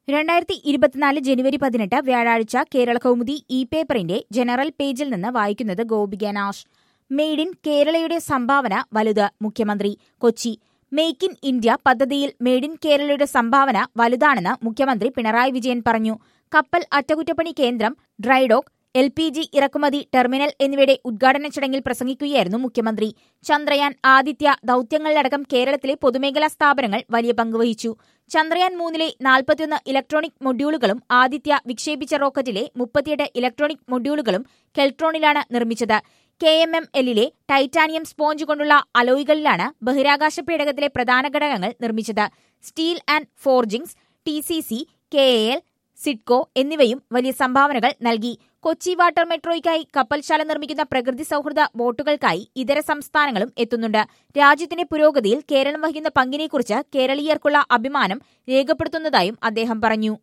രണ്ടായിരത്തി ഇരുപത്തിനാല് ജനുവരി പതിനെട്ട് വ്യാഴാഴ്ച കേരള കൗമുദി ഇ പേപ്പറിന്റെ ജനറൽ പേജിൽ നിന്ന് വായിക്കുന്നത് ഗോപിക നാഷ് മെയ്ഡ് ഇൻ കേരളയുടെ സംഭാവന വലുത് മുഖ്യമന്ത്രി കൊച്ചി മേക്ക് ഇൻ ഇന്ത്യ പദ്ധതിയിൽ മെയ്ഡ് ഇൻ കേരളയുടെ സംഭാവന വലുതാണെന്ന് മുഖ്യമന്ത്രി പിണറായി വിജയൻ പറഞ്ഞു കപ്പൽ അറ്റകുറ്റപ്പണി കേന്ദ്രം ഡ്രൈഡോക്ക് എൽ പി ജി ഇറക്കുമതി ടെർമിനൽ എന്നിവയുടെ ഉദ്ഘാടന ചടങ്ങിൽ പ്രസംഗിക്കുകയായിരുന്നു മുഖ്യമന്ത്രി ചന്ദ്രയാൻ ആദിത്യ ദൌത്യങ്ങളിലടക്കം കേരളത്തിലെ പൊതുമേഖലാ സ്ഥാപനങ്ങൾ വലിയ പങ്കുവഹിച്ചു ചന്ദ്രയാൻ മൂന്നിലെ നാൽപ്പത്തിയൊന്ന് ഇലക്ട്രോണിക് മൊഡ്യൂളുകളും ആദിത്യ വിക്ഷേപിച്ച റോക്കറ്റിലെ മുപ്പത്തിയെട്ട് ഇലക്ട്രോണിക് മൊഡ്യൂളുകളും കെൽട്രോണിലാണ് നിർമ്മിച്ചത് കെ എം എം എല്ലിലെ ടൈറ്റാനിയം സ്പോഞ്ച് കൊണ്ടുള്ള അലോയികളിലാണ് ബഹിരാകാശ പേടകത്തിലെ പ്രധാന ഘടകങ്ങൾ നിർമ്മിച്ചത് steel and forgings T C C K A L SIDCO എന്നിവയും വലിയ സംഭാവനകൾ നൽകി കൊച്ചി വാട്ടർ മെട്രോയ്ക്കായി കപ്പൽശാല നിർമ്മിക്കുന്ന പ്രകൃതി സൗഹൃദ ബോട്ടുകൾക്കായി ഇതര സംസ്ഥാനങ്ങളും എത്തുന്നുണ്ട് രാജ്യത്തിന്റെ പുരോഗതിയിൽ കേരളം വഹിക്കുന്ന പങ്കിനെക്കുറിച്ച് കേരളീയർക്കുള്ള അഭിമാനം രേഖപ്പെടുത്തുന്നതായും അദ്ദേഹം പറഞ്ഞു